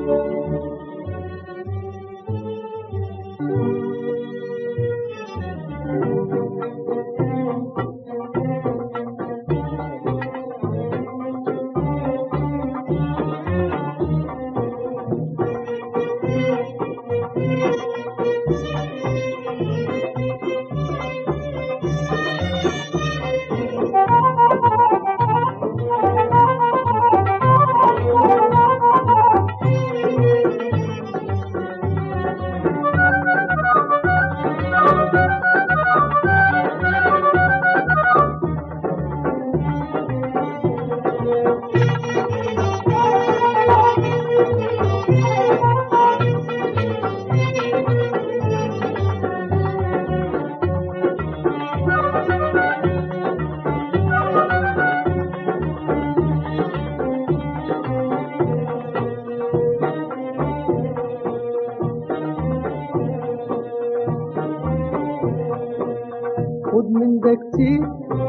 خد من ده كتير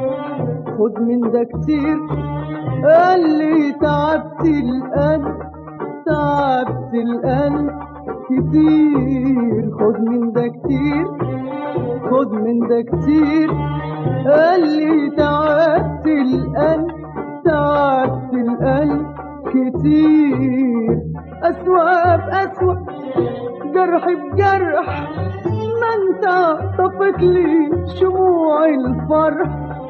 خد من ده كتير اللي تعبت القلب تعبت القلب كتير خد من ده كتير خد من ده كتير اللي تعبت القلب تعبت القلب كتير أسوأ بأسوأ جرح بجرح ما انت طفت لي شموع الفرح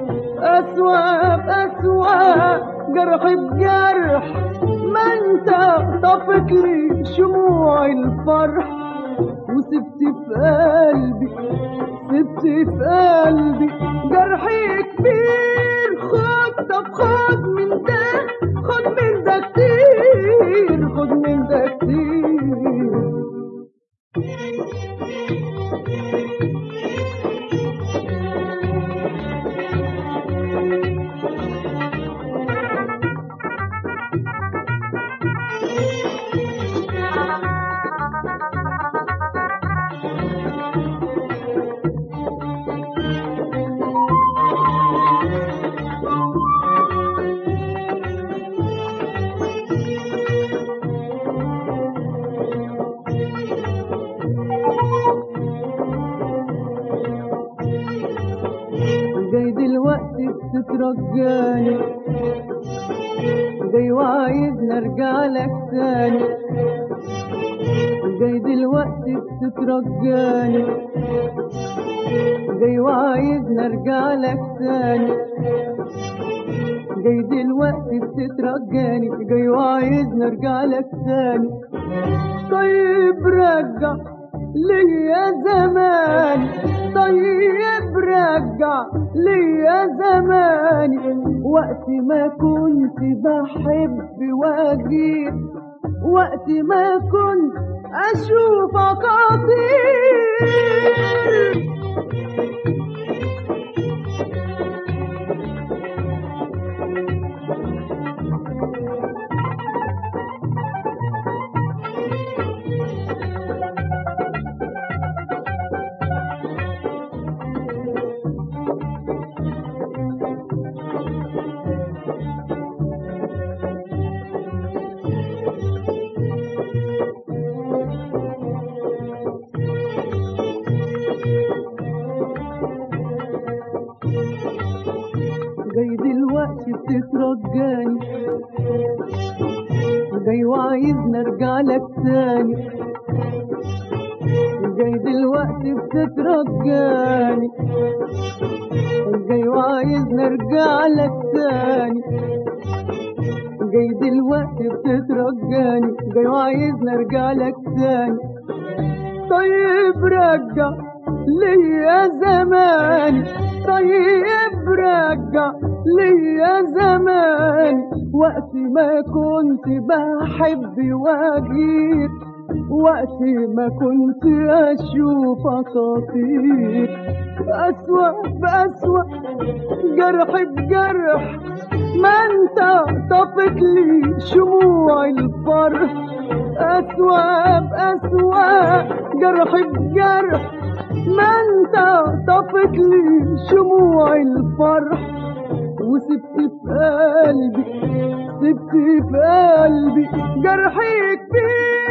أسوأ بأسوأ جرح بجرح ما انت طفت لي شموع الفرح وسبت في قلبي سبت في قلبي جرحي كبير خد طب خد من ده خد من ده كتير خد من ده كتير جاي دلوقتي تترجاني جاي وعايزني ارجع لك تاني جاي دلوقتي تترجاني جاي وعايزني ارجع لك تاني جاي دلوقتي بتترجاني جاي وعايزني ارجع لك تاني طيب رجع ليا زمان طيب رجع ليا زماني وقت ما كنت بحب واجيب وقت ما كنت اشوفك اطير جاي دلوقتي بتترجاني جاي وعايزني ارجع لك تاني جاي دلوقتي بتترجاني جاي وعايزني ارجع لك تاني جاي دلوقتي بتترجاني جاي وعايزني ارجع لك تاني طيب رجع ليا زماني طيب رجع ليا زماني وقت ما كنت بحب واجيب وقت ما كنت اشوفك اطير اسوأ باسوأ جرح بجرح ما انت طفت لي شموع الفرح اسوأ باسوأ جرح بجرح ما انت طفت لي شموع الفرح وسبت في قلبي سبت في قلبي جرحي كبير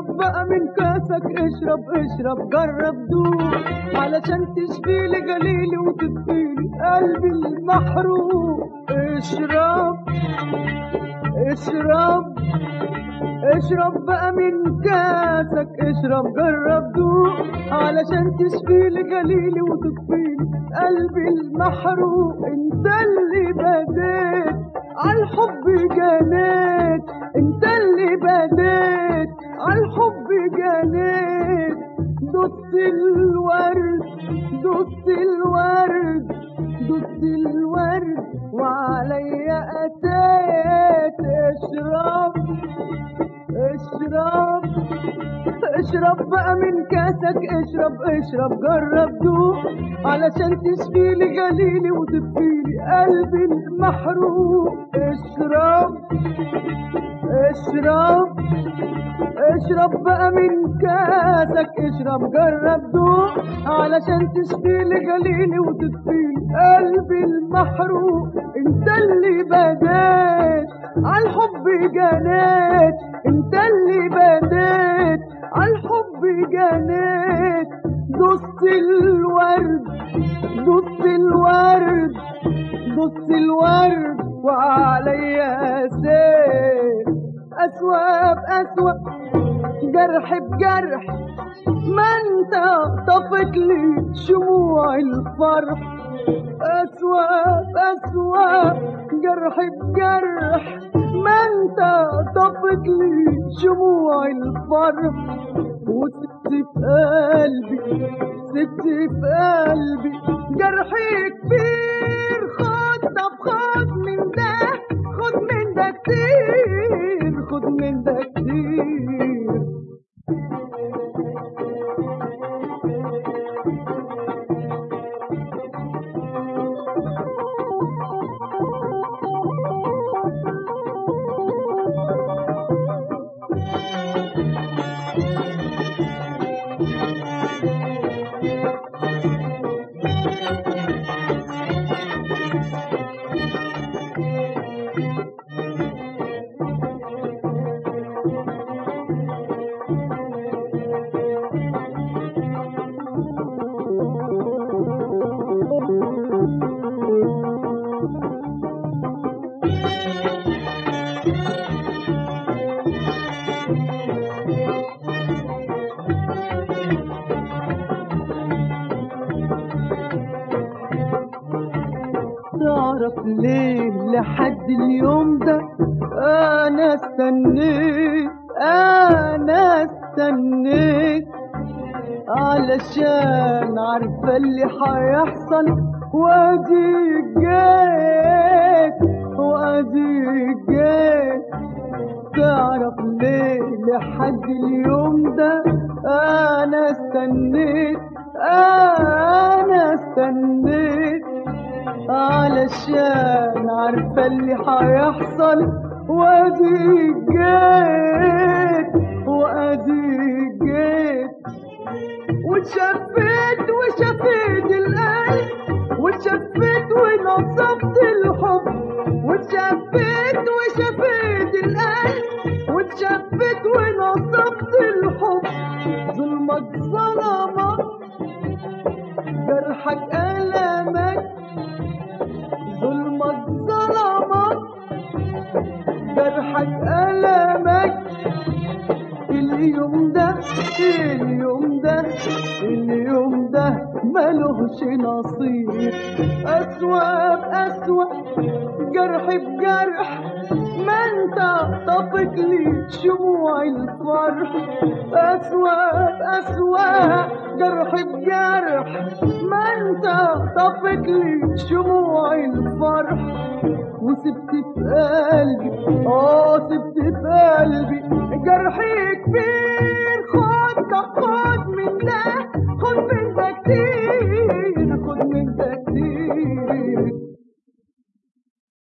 اشرب بقى من كاسك اشرب اشرب جرب دوق علشان تشفي لي جليلي وتطفي لي قلبي المحروق اشرب اشرب اشرب بقى من كاسك اشرب جرب دوق علشان تشفي لي جليلي وتطفي لي قلبي المحروق انت اللي بديت عالحب جنيت انت اللي بديت عالحب جنيت دوست الورد دوست الورد دوست الورد وعليا اتيت اشرب اشرب اشرب بقى من كاسك اشرب اشرب جرب دوق علشان تشفي لي جليلي وتطفي لي قلبي المحروق اشرب اشرب اشرب بقى من كاسك اشرب جرب دوق علشان تشفي لي جليلي وتطفي لي قلبي المحروق انت اللي بديت عالحب جنيت انت اللي بديت عالحب جنيت دوست الورد دوست الورد دوست الورد وعليا سيف أسوأ بأسوأ جرح بجرح ما انت طفت لي شموع الفرح أسوأ بأسوأ جرح بجرح ما انت طفت لي شموع الفرح وسبت في قلبي سبت في قلبي جرحي كبير خد طب خد من ده خد من ده كتير خد من ده كتير تعرف ليه لحد اليوم ده انا استنيت انا استنيت علشان عارفه اللي هيحصل وادي جيت وادي جيت تعرف ليه لحد اليوم ده انا استنيت انا استنيت علشان عارفة اللي هيحصل وادي جيت وادي جيت واتشفيت وشفيت القلب واتشفيت ونصفت الحب واتشفيت وشفيت القلب واتشفيت ونصفت الحب ظلمك ظلمك جرحك ألمك ظلمك ظلمك جرحك ألمك اليوم ده اليوم ده اليوم ده ملوش نصيب أسوأ بأسوأ جرح بجرح ما انت طفت لي شموع الفرح أسوأ بأسوأ جرح بجرح ما انت طفت لي شموع الفرح وسبت في قلبي